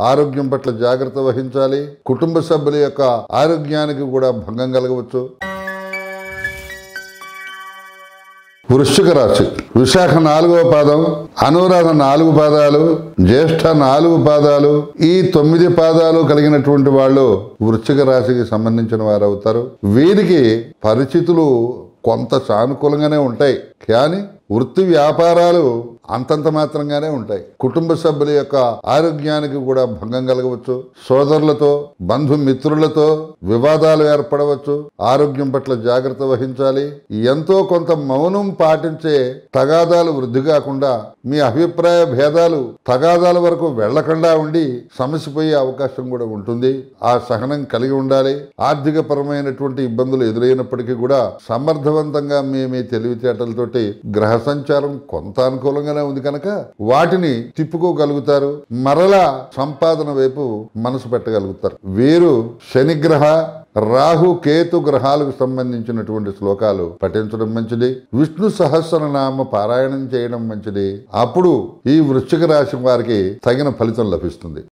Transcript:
ఆరోగ్యం పట్ల జాగ్రత్త వహించాలి కుటుంబ సభ్యుల యొక్క ఆరోగ్యానికి కూడా భంగం కలగవచ్చు వృశ్చిక రాశి విశాఖ నాలుగవ పాదం అనురాధ నాలుగు పాదాలు జ్యేష్ఠ నాలుగు పాదాలు ఈ తొమ్మిది పాదాలు కలిగినటువంటి వాళ్ళు వృశ్చిక రాశికి సంబంధించిన వారు అవుతారు వీరికి పరిస్థితులు కొంత సానుకూలంగానే ఉంటాయి కానీ వృత్తి వ్యాపారాలు అంతంత మాత్రంగానే ఉంటాయి కుటుంబ సభ్యుల యొక్క ఆరోగ్యానికి కూడా భంగం కలగవచ్చు సోదరులతో బంధుమిత్రులతో వివాదాలు ఏర్పడవచ్చు ఆరోగ్యం పట్ల జాగ్రత్త వహించాలి ఎంతో కొంత మౌనం పాటించే తగాదాలు వృద్ధి కాకుండా మీ అభిప్రాయ భేదాలు తగాదాల వరకు వెళ్లకుండా ఉండి సమసిపోయే అవకాశం కూడా ఉంటుంది ఆ సహనం కలిగి ఉండాలి ఆర్థిక పరమైనటువంటి ఇబ్బందులు ఎదురైనప్పటికీ కూడా సమర్థవంతంగా మీ మీ తెలివితేటలతోటి గ్రహ సంచారం కొంత అనుకూలంగానే ఉంది కనుక వాటిని తిప్పుకోగలుగుతారు మరలా సంపాదన వైపు మనసు పెట్టగలుగుతారు వీరు శనిగ్రహ రాహు కేతు గ్రహాలకు సంబంధించినటువంటి శ్లోకాలు పఠించడం మంచిది విష్ణు సహస్రనామ పారాయణం చేయడం మంచిది అప్పుడు ఈ వృశ్చిక రాశి వారికి తగిన ఫలితం లభిస్తుంది